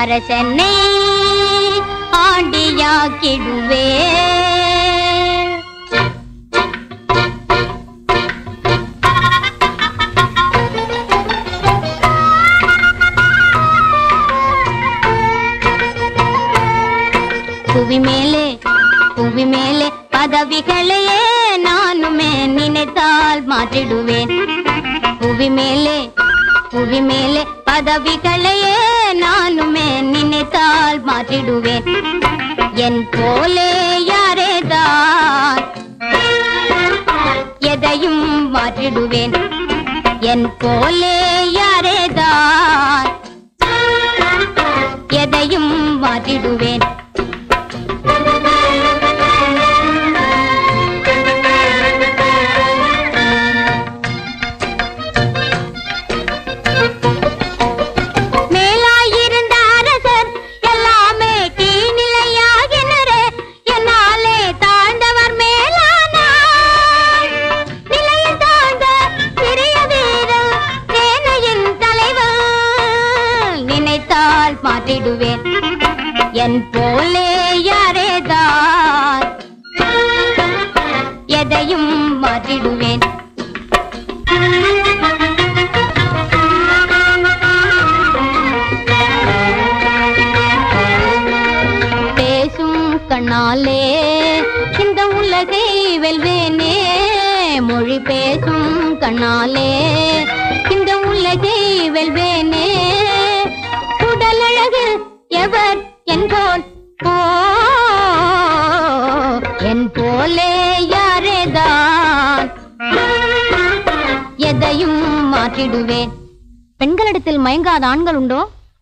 அரசனை ஆண்டியாக்கிடுவே புவி மேலே புவி மேலே பதவிகளையே நானுமே நினைத்தால் மாற்றிடுவேன் புவி மேலே புவி மேலே பதவிகளையே நானுமே நினைத்தால் மாற்றிடுவேன் என் போலே யாரேதான் எதையும் மாற்றிடுவேன் என் போலே யாரேதான் எதையும் மாற்றிடுவேன் மேலாயிருந்த அரசர் எல்லாமே கீழ்நிலையாகினரே என்னாலே தாழ்ந்தவர் மேலானார் நிலையில் தாழ்ந்த சிறிய வீரர் சேனையின் தலைவர் நினைத்தால் மாற்றிடுவேன் என் போலே யாரேதான் எதையும் மாற்றிடுவேன் பேசும் கண்ணாலே இந்த உலகை வெல்வேனே மொழி பேசும் கண்ணாலே இந்த உலகை வெல்வேனே உடலழகு எவர் என்போல் ஓ என் போலே யாரேதான் எதையும் மாற்றிடுவேன் பெண்களிடத்தில் மயங்காத ஆண்கள் உண்டோ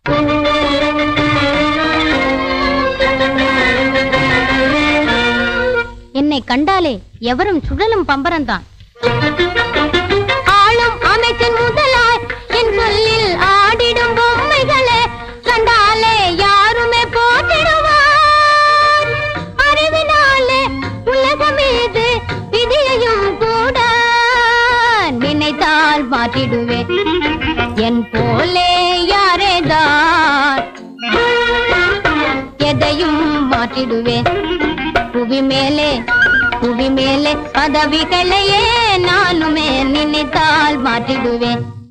என்னை கண்டாலே எவரும் சுழலும் பம்பரம்தான் ஆளும் அமைச்சன் முதலாய் என் சொல்லில் ஆடிடும் பொம்மைகளே கண்டாலே யாருமே போட்டிடுவார் அறிவினாலே உலகம் மீது விதியையும் கூட நினைத்தால் மாற்றிடுவேன் என் போலே யாரேதான் எதையும் மாற்றிடுவேன் புவி மேலே புவி மேலே பதவிகளையே நானுமே நினைத்தால் மாற்றிடுவேன்